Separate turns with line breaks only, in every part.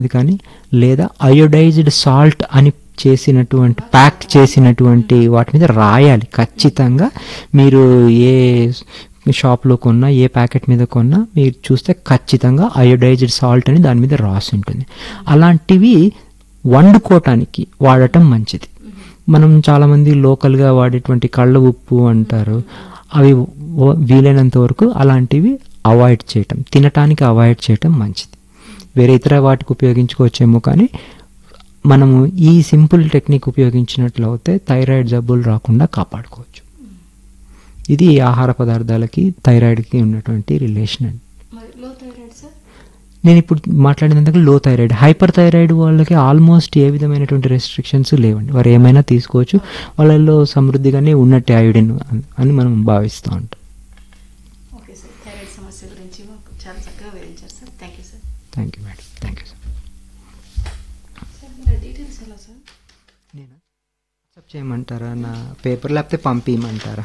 అది కానీ లేదా అయోడైజ్డ్ సాల్ట్ అని చేసినటువంటి ప్యాక్ చేసినటువంటి వాటి మీద రాయాలి ఖచ్చితంగా మీరు ఏ షాప్లో కొన్నా ఏ ప్యాకెట్ మీద కొన్నా మీరు చూస్తే ఖచ్చితంగా అయోడైజ్డ్ సాల్ట్ అని దాని మీద రాసి ఉంటుంది అలాంటివి వండుకోవటానికి వాడటం మంచిది మనం చాలామంది లోకల్గా వాడేటువంటి కళ్ళ ఉప్పు అంటారు అవి ఓ- వీలైనంత వరకు అలాంటివి అవాయిడ్ చేయటం తినటానికి అవాయిడ్ చేయటం మంచిది వేరే ఇతర వాటికి ఉపయోగించుకోవచ్చేమో కానీ మనము ఈ సింపుల్ టెక్నిక్ ఉపయోగించినట్లయితే థైరాయిడ్ జబ్బులు రాకుండా కాపాడుకోవచ్చు ఇది ఆహార పదార్థాలకి థైరాయిడ్కి ఉన్నటువంటి రిలేషన్ అండి
మరి లో థైరాయిడ్ సార్
నేను ఇప్పుడు మాట్లాడినందుకు లో థైరాయిడ్ హైపర్ థైరాయిడ్ వాళ్ళకి ఆల్మోస్ట్ ఏ విధమైనటువంటి రెస్ట్రిక్షన్స్ లేవండి వారు ఏమైనా తీసుకోవచ్చు వాళ్ళల్లో సమృద్ధిగానే ఉన్నట్టే అయోడిన్ అని మనం భావిస్తూ ఉంటాం
ఓకే సార్ థైరాయిడ్ సమస్య గురించి మాకు చాలా చక్కగా వివరించారు sir thank you sir
thank you madam thank you sir
sir మరి డీటెయిల్స్ ఎలా సార్
నేను వాట్సాప్ చేయమంటారా నా పేపర్ లేకపోతే పంపించమంటారా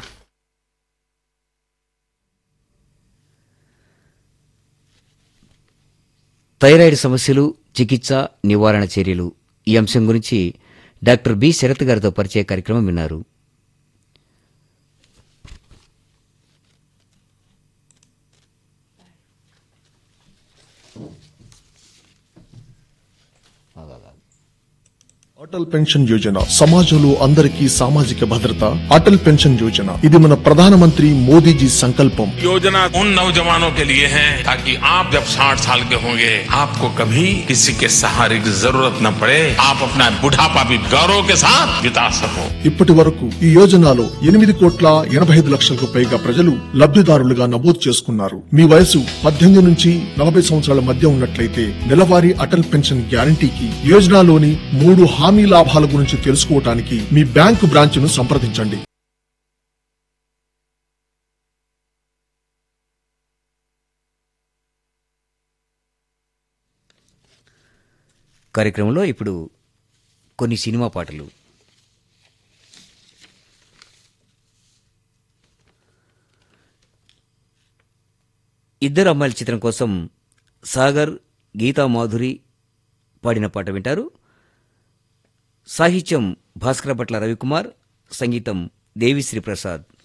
థైరాయిడ్ సమస్యలు చికిత్స నివారణ చర్యలు ఈ అంశం గురించి డాక్టర్ బి శరత్ గారితో పరిచయ కార్యక్రమం విన్నారు
అటల్ పెన్షన్ యోజన సమాజంలో అందరికీ సామాజిక భద్రత అటల్ పెన్షన్ యోజన ఇది మన ప్రధానమంత్రి మోదీజీ సంకల్పం
योजना उन नौजवानों के लिए है ताकि आप जब 60 साल के होंगे आपको कभी किसी के सहारे की जरूरत न पड़े आप अपना बुढ़ापा भी गौरव के साथ बिता सको
ఇప్పటి వరకు ఈ యోజనలో ఎనిమిది కోట్ల ఎనభై ఐదు లక్షలకు పైగా ప్రజలు లబ్ధిదారులుగా నమోదు చేసుకున్నారు మీ వయసు పద్దెనిమిది నుంచి నలభై సంవత్సరాల మధ్య ఉన్నట్లయితే నెలవారీ అటల్ పెన్షన్ గ్యారంటీకి యోజనలోని మూడు హామీ లాభాల గురించి తెలుసుకోవటానికి మీ బ్యాంకు బ్రాంచ్ను సంప్రదించండి
కార్యక్రమంలో ఇప్పుడు కొన్ని సినిమా పాటలు ఇద్దరు అమ్మాయిల చిత్రం కోసం సాగర్ గీతా మాధురి పాడిన పాట వింటారు సాహిత్యం భాస్కర భట్ల రవికుమార్ సంగీతం దేవిశ్రీ ప్రసాద్